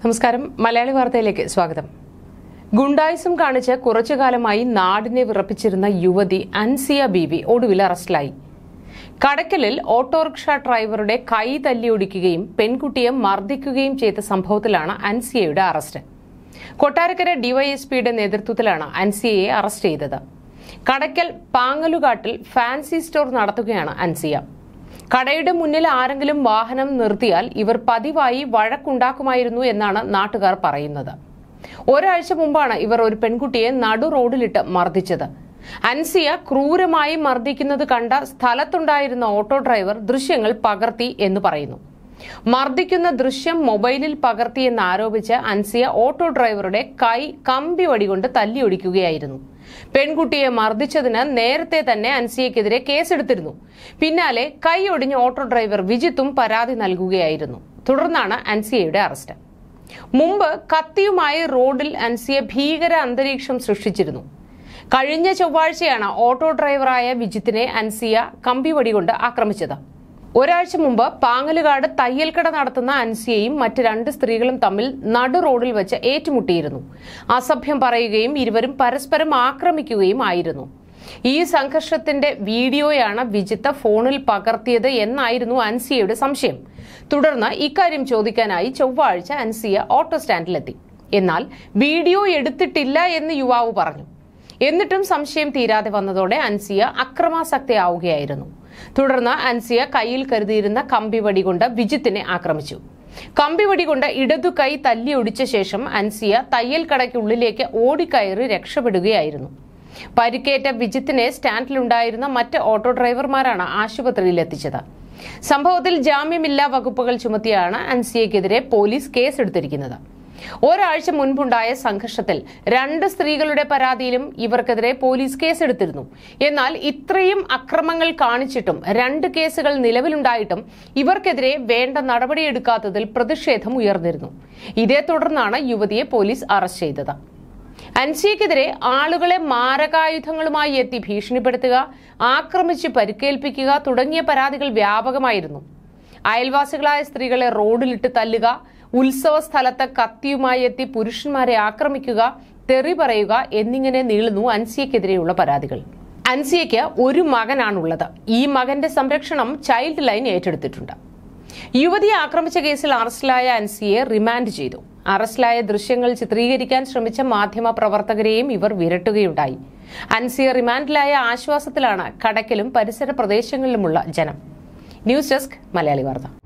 നമസ്കാരം മലയാളി വാർത്തയിലേക്ക് സ്വാഗതം ഗുണ്ടായിസം കാണിച്ച് കുറച്ചു കാലമായി നാടിനെ വിറപ്പിച്ചിരുന്ന യുവതി അൻസിയ ബീവി ഒടുവിൽ അറസ്റ്റിലായി കടക്കലിൽ ഓട്ടോറിക്ഷ ഡ്രൈവറുടെ കൈ തല്ലിയൊടിക്കുകയും പെൺകുട്ടിയെ മർദ്ദിക്കുകയും ചെയ്ത സംഭവത്തിലാണ് അൻസിയയുടെ അറസ്റ്റ് കൊട്ടാരക്കര ഡിവൈഎസ്പിയുടെ നേതൃത്വത്തിലാണ് അൻസിയയെ അറസ്റ്റ് ചെയ്തത് കടക്കൽ പാങ്ങലുകാട്ടിൽ ഫാൻസി സ്റ്റോർ നടത്തുകയാണ് അൻസിയ കടയുടെ മുന്നിൽ ആരെങ്കിലും വാഹനം നിർത്തിയാൽ ഇവർ പതിവായി വഴക്കുണ്ടാക്കുമായിരുന്നു എന്നാണ് നാട്ടുകാർ പറയുന്നത് ഒരാഴ്ച മുമ്പാണ് ഇവർ ഒരു പെൺകുട്ടിയെ നടു റോഡിലിട്ട് മർദ്ദിച്ചത് അൻസിയ ക്രൂരമായി മർദ്ദിക്കുന്നത് കണ്ട സ്ഥലത്തുണ്ടായിരുന്ന ഓട്ടോ ഡ്രൈവർ ദൃശ്യങ്ങൾ പകർത്തി എന്ന് പറയുന്നു മർദ്ദിക്കുന്ന ദൃശ്യം മൊബൈലിൽ പകർത്തിയെന്ന് ആരോപിച്ച് അൻസിയ ഓട്ടോ ഡ്രൈവറുടെ കൈ കമ്പി വടികൊണ്ട് തല്ലിയൊടിക്കുകയായിരുന്നു പെൺകുട്ടിയെ മർദ്ദിച്ചതിന് നേരത്തെ തന്നെ അൻസിയക്കെതിരെ കേസെടുത്തിരുന്നു പിന്നാലെ കൈ ഒടിഞ്ഞ ഓട്ടോ ഡ്രൈവർ വിജിത്തും പരാതി നൽകുകയായിരുന്നു തുടർന്നാണ് അൻസിയയുടെ അറസ്റ്റ് മുമ്പ് കത്തിയുമായി റോഡിൽ അൻസിയ ഭീകര അന്തരീക്ഷം സൃഷ്ടിച്ചിരുന്നു കഴിഞ്ഞ ചൊവ്വാഴ്ചയാണ് ഓട്ടോ ഡ്രൈവറായ വിജിത്തിനെ അൻസിയ കമ്പിവടി കൊണ്ട് ആക്രമിച്ചത് ഒരാഴ്ച മുമ്പ് പാങ്ങലുകാട് തയ്യൽക്കട നടത്തുന്ന അൻസിയയും മറ്റ് രണ്ട് സ്ത്രീകളും തമ്മിൽ നടു റോഡിൽ വെച്ച് ഏറ്റുമുട്ടിയിരുന്നു അസഭ്യം പറയുകയും ഇരുവരും പരസ്പരം ആക്രമിക്കുകയും ആയിരുന്നു ഈ സംഘർഷത്തിന്റെ വീഡിയോയാണ് വിജിത്ത ഫോണിൽ പകർത്തിയത് എന്നായിരുന്നു അൻസിയയുടെ സംശയം തുടർന്ന് ഇക്കാര്യം ചോദിക്കാനായി ചൊവ്വാഴ്ച അൻസിയ ഓട്ടോ സ്റ്റാൻഡിലെത്തി എന്നാൽ വീഡിയോ എടുത്തിട്ടില്ല എന്ന് യുവാവ് പറഞ്ഞു എന്നിട്ടും സംശയം തീരാതെ വന്നതോടെ അൻസിയ അക്രമാസക്തയാവുകയായിരുന്നു തുടർന്ന് അൻസിയ കയ്യിൽ കരുതിയിരുന്ന കമ്പിവടി കൊണ്ട് വിജിത്തിനെ ആക്രമിച്ചു കമ്പിവടി കൊണ്ട് ഇടതു കൈ തല്ലിയൊടിച്ച ശേഷം അൻസിയ തയ്യൽ കടയ്ക്കുള്ളിലേക്ക് ഓടിക്കയറി രക്ഷപ്പെടുകയായിരുന്നു പരിക്കേറ്റ വിജിത്തിനെ സ്റ്റാൻഡിലുണ്ടായിരുന്ന മറ്റ് ഓട്ടോ ഡ്രൈവർമാരാണ് ആശുപത്രിയിൽ എത്തിച്ചത് സംഭവത്തിൽ ജാമ്യമില്ലാ വകുപ്പുകൾ ചുമത്തിയാണ് അൻസിയക്കെതിരെ പോലീസ് കേസെടുത്തിരിക്കുന്നത് ഒരാഴ്ച മുൻപുണ്ടായ സംഘർഷത്തിൽ രണ്ട് സ്ത്രീകളുടെ പരാതിയിലും ഇവർക്കെതിരെ പോലീസ് കേസെടുത്തിരുന്നു എന്നാൽ ഇത്രയും അക്രമങ്ങൾ കാണിച്ചിട്ടും രണ്ട് കേസുകൾ നിലവിലുണ്ടായിട്ടും ഇവർക്കെതിരെ വേണ്ട നടപടിയെടുക്കാത്തതിൽ പ്രതിഷേധം ഉയർന്നിരുന്നു ഇതേ തുടർന്നാണ് യുവതിയെ പോലീസ് അറസ്റ്റ് ചെയ്തത് അൻസിയക്കെതിരെ ആളുകളെ മാരകായുധങ്ങളുമായി എത്തി ഭീഷണിപ്പെടുത്തുക ആക്രമിച്ച് പരിക്കേൽപ്പിക്കുക തുടങ്ങിയ പരാതികൾ വ്യാപകമായിരുന്നു അയൽവാസികളായ സ്ത്രീകളെ റോഡിലിട്ട് തല്ലുക ഉത്സവ സ്ഥലത്ത് കത്തിയുമായി എത്തി പുരുഷന്മാരെ ആക്രമിക്കുക തെറി പറയുക എന്നിങ്ങനെ നീളുന്നു അൻസിയക്കെതിരെയുള്ള പരാതികൾ അൻസിയയ്ക്ക് ഒരു മകനാണുള്ളത് ഈ മകന്റെ സംരക്ഷണം ചൈൽഡ് ലൈൻ ഏറ്റെടുത്തിട്ടുണ്ട് യുവതിയെ ആക്രമിച്ച കേസിൽ അറസ്റ്റിലായ അൻസിയെ റിമാൻഡ് ചെയ്തു അറസ്റ്റിലായ ദൃശ്യങ്ങൾ ചിത്രീകരിക്കാൻ ശ്രമിച്ച മാധ്യമ പ്രവർത്തകരെയും ഇവർ വിരട്ടുകയുണ്ടായി അൻസിയ റിമാൻഡിലായ ആശ്വാസത്തിലാണ് കടക്കലും പരിസര പ്രദേശങ്ങളിലുമുള്ള ജനം ന്യൂസ് ഡെസ്ക് മലയാളി വാർത്ത